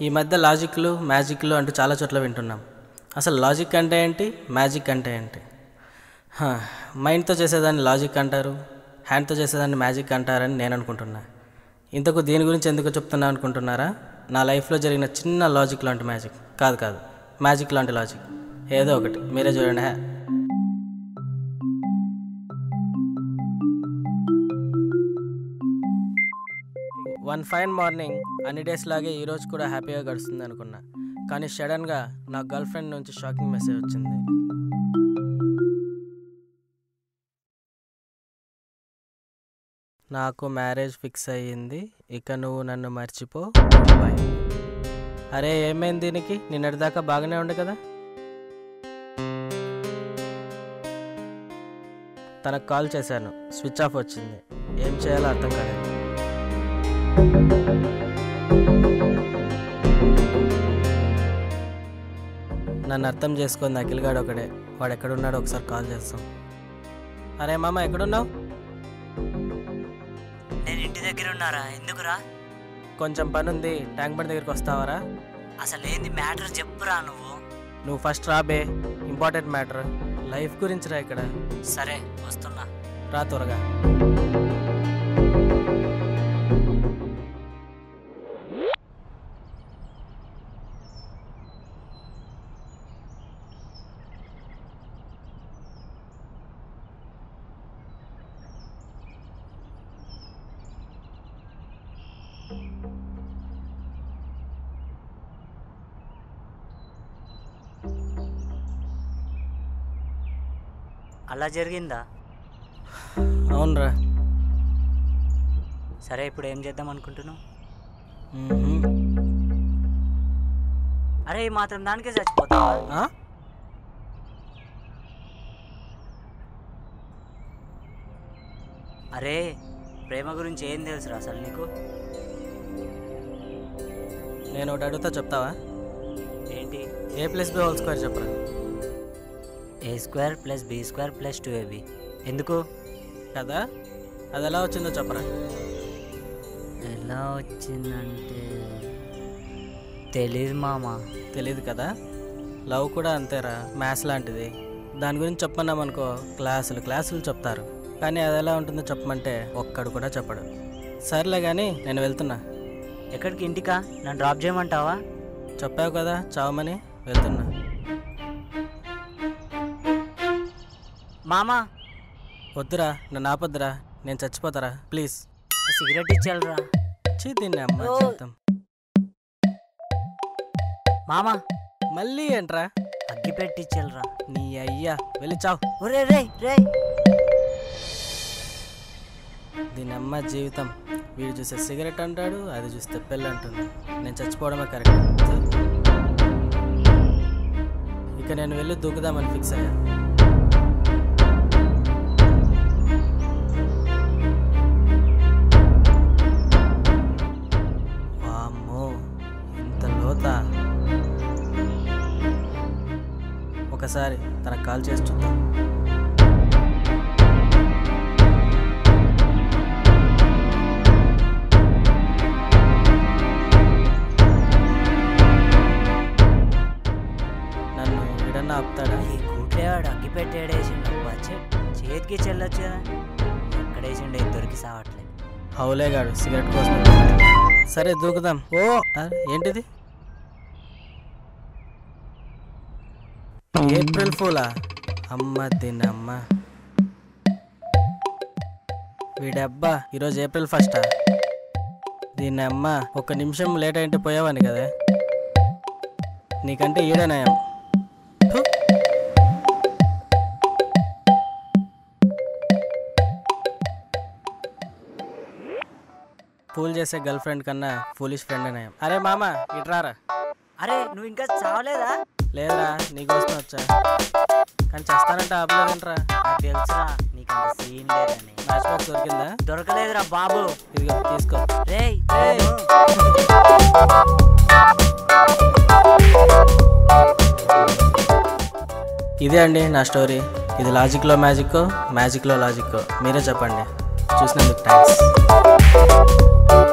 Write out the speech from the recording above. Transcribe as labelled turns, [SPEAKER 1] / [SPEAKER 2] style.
[SPEAKER 1] ఈ మధ్య లాజిక్లు మ్యాజిక్లు అంటూ చాలా చోట్ల వింటున్నాం అసలు లాజిక్ అంటే ఏంటి మ్యాజిక్ అంటే ఏంటి హా, మైండ్తో చేసేదాన్ని లాజిక్ అంటారు హ్యాండ్తో చేసేదాన్ని మ్యాజిక్ అంటారని నేను అనుకుంటున్నా ఇంతకు దీని గురించి ఎందుకు చెప్తున్నా అనుకుంటున్నారా నా లైఫ్లో జరిగిన చిన్న లాజిక్ లాంటి మ్యాజిక్ కాదు కాదు మ్యాజిక్ లాంటి లాజిక్ ఏదో ఒకటి మీరే చూడండి హే వన్ ఫైన్ మార్నింగ్ అన్ని డేస్ లాగే ఈరోజు కూడా హ్యాపీగా గడుస్తుంది అనుకున్నా కానీ సడన్గా నా గర్ల్ ఫ్రెండ్ నుంచి షాకింగ్ మెసేజ్ వచ్చింది నాకు మ్యారేజ్ ఫిక్స్ అయ్యింది ఇక నువ్వు నన్ను మర్చిపో బాయ్ అరే ఏమైంది దీనికి నిన్నటిదాకా బాగానే ఉండే కదా తనకు కాల్ చేశాను స్విచ్ ఆఫ్ వచ్చింది ఏం చేయాలో అర్థం కాలేదు నన్ను అర్థం చేసుకుంది అఖిల్గాడు ఒకడే వాడు ఎక్కడున్నాడో ఒకసారి కాల్ చేస్తాం అరే మామ ఎక్కడున్నావు
[SPEAKER 2] నేను ఇంటి దగ్గర ఉన్నారా ఎందుకురా
[SPEAKER 1] కొంచెం పని ఉంది ట్యాంక్ బండ్ దగ్గరికి వస్తావరా
[SPEAKER 2] అసలు ఏంది మ్యాటర్ చెప్పురా నువ్వు
[SPEAKER 1] నువ్వు ఫస్ట్ రాబే ఇంపార్టెంట్ మ్యాటర్ లైఫ్ గురించి రా ఇక్కడ
[SPEAKER 2] సరే వస్తున్నా
[SPEAKER 1] రా త్వరగా
[SPEAKER 2] అలా జరిగిందా
[SPEAKER 1] అవునరా
[SPEAKER 2] సరే ఇప్పుడు ఏం చేద్దాం అనుకుంటున్నావు
[SPEAKER 1] మ్మ్హ్మ్.
[SPEAKER 2] అరే ఈ మాత్రం దానికే చచ్చిపోతావా
[SPEAKER 1] ఆ?
[SPEAKER 2] అరే ప్రేమ గురించి ఏం తెలుసురా అసలు నీకు
[SPEAKER 1] నేను ఒకటి అడుగుతా చెప్తావా
[SPEAKER 2] ఏంటి
[SPEAKER 1] A plus B whole square చెప్పరా
[SPEAKER 2] A square plus B square plus two AB ఎందుకు
[SPEAKER 1] కదా అది ఎలా వచ్చిందో చెప్పరా
[SPEAKER 2] ఎలా వచ్చిందంటే తెలీదు మామ
[SPEAKER 1] తెలియదు కదా లవ్ కూడా అంతేరా మ్యాథ్స్ లాంటిది దాని గురించి చెప్పమన్నామనుకో క్లాసులు క్లాసులు చెప్తారు కానీ అది ఎలా ఉంటుందో చెప్పమంటే ఒక్కడు కూడా చెప్పడు సర్లే కానీ నేను వెళ్తున్నా
[SPEAKER 2] ఎక్కడికి ఇంటికా నన్ను డ్రాప్ చేయమంటావా
[SPEAKER 1] చెప్పావు కదా చావమని వెళ్తున్నా
[SPEAKER 2] మామ
[SPEAKER 1] వద్దురా నన్ను ఆపొద్దురా నేను చచ్చిపోతారా ప్లీజ్
[SPEAKER 2] సిగరెట్ ఇచ్చాలరా
[SPEAKER 1] చీ దీన్ని అమ్మ
[SPEAKER 2] ఓ.
[SPEAKER 1] జీవితం
[SPEAKER 2] మామ
[SPEAKER 1] మళ్ళీ ఏంట్రా
[SPEAKER 2] అగ్గి పెట్టి ఇచ్చాలరా
[SPEAKER 1] నీ అయ్యా వెళ్ళి చావు
[SPEAKER 2] ఒరే రే రే
[SPEAKER 1] దీని అమ్మ జీవితం వీడు చూస్తే సిగరెట్ అంటాడు అది చూస్తే పెళ్ళి అంటుంది నేను చచ్చిపోవడమే కరెక్ట్ ఇక నేను వెళ్ళి దూకుదామని ఫిక్స్ అయ్యా వామ్మో ఇంత లోత ఒకసారి తనకు కాల్ చేసి చూద్దాం నన్ను వీడన్నా ఆపుతాడా
[SPEAKER 2] ఈ కూట్లేవాడు అగ్గి పెట్టేడేసిండు వచ్చే చేతికి చెల్లొచ్చు కదా ఎక్కడేసిండు ఇది దొరికి సావట్లే
[SPEAKER 1] హౌలేగాడు సిగరెట్ కోసం సరే దూకుదాం ఓ ఆ, ఏంటిది ఏప్రిల్ ఫూలా అమ్మ దీనమ్మ వీడబ్బా ఈరోజు ఏప్రిల్ ఫస్టా దీని అమ్మ ఒక నిమిషం లేట్ అయింటే పోయావని కదా నీకంటే ఈడనయం ఫు. ఫూల్ చేసే గర్ల్ ఫ్రెండ్ కన్నా ఫూలిష్ ఫ్రెండ్ నయం అరే మామ ఇట్రారా
[SPEAKER 2] అరే నువ్వు ఇంకా చావలేదా
[SPEAKER 1] లేదురా నీకోసం వచ్చా కానీ చేస్తానంటే ఆపలేదంట్రా
[SPEAKER 2] నాకు తెలుసురా నీకు అంత సీన్ లేదని
[SPEAKER 1] మ్యాచ్ బాక్స్ దొరికిందా
[SPEAKER 2] దొరకలేదురా బాబు
[SPEAKER 1] ఇదిగో తీసుకో
[SPEAKER 2] రేయ్
[SPEAKER 1] ఏయ్. ఇదే అండి నా స్టోరీ ఇది లాజిక్లో మ్యాజిక్ మ్యాజిక్లో లాజిక్ మీరే చెప్పండి చూసినందుకు థ్యాంక్స్